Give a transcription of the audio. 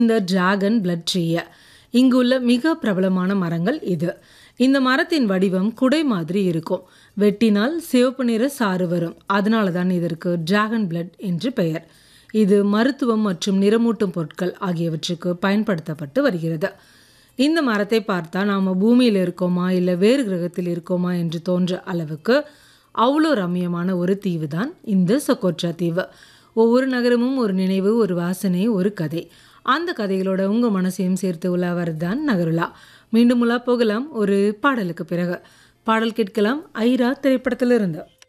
இந்த dragon blood ட்ரீய இங்குள்ள மிக பிரபலமான மரங்கள் இது இந்த மரத்தின் வடிவம் குடை மாதிரி இருக்கும் வெட்டினால் சிவப்பு நிற சாறு வரும் அதனால தான் இதற்கு டிராகன் பிளட் என்று பெயர் இது மருத்துவம் மற்றும் நிறமூட்டும் பொருட்கள் ஆகியவற்றுக்கு பயன்படுத்தப்பட்டு வருகிறது இந்த மரத்தை பார்த்தா நாம் பூமியில் இருக்கோமா இல்லை வேறு கிரகத்தில் இருக்கோமா என்று தோன்ற அளவுக்கு அவ்வளோ ரம்மியமான ஒரு தீவு தான் இந்த சொக்கோட்ரா தீவு ஒவ்வொரு நகரமும் ஒரு நினைவு ஒரு வாசனை ஒரு கதை அந்த கதைகளோட உங்கள் மனசையும் சேர்த்து உலாவது தான் நகருலா மீண்டும் உலா போகலாம் ஒரு பாடலுக்கு பிறகு பாடல் கேட்கலாம் ஐரா திரைப்படத்திலிருந்து